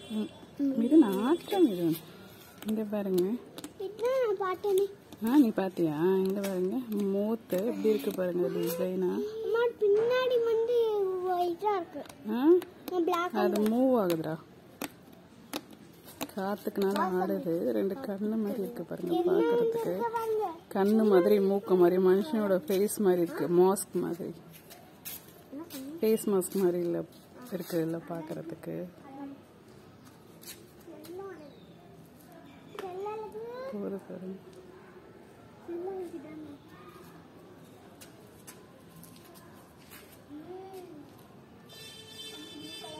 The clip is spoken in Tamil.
ம், இது நாட்டம் இது இங்க பாருங்க இதுதான் நான் பார்த்தேனே ஆ நீ பாத்தியா இங்க பாருங்க மூத்து எப்படி இருக்கு பாருங்க டிசைனா அம்மா பின்னாடி வந்து ஒயிட்டா இருக்கு ஆ பிளாக் அது மூவ் ஆகுதுடா காத்துக்குனால ஆடுது ரெண்டு கண்ணு மாதிரி இருக்கு பாருங்க பாக்குறதுக்கு பாருங்க கண்ணு மாதிரி மூக்கு மாதிரி மனுஷனோட ஃபேஸ் மாதிரி இருக்கு மாஸ்க் மாதிரி ஃபேஸ் மாஸ்க் மாதிரி இல்ல இருக்கு இல்ல பாக்குறதுக்கு போது பாருங்க செல்லம் இருக்குதானே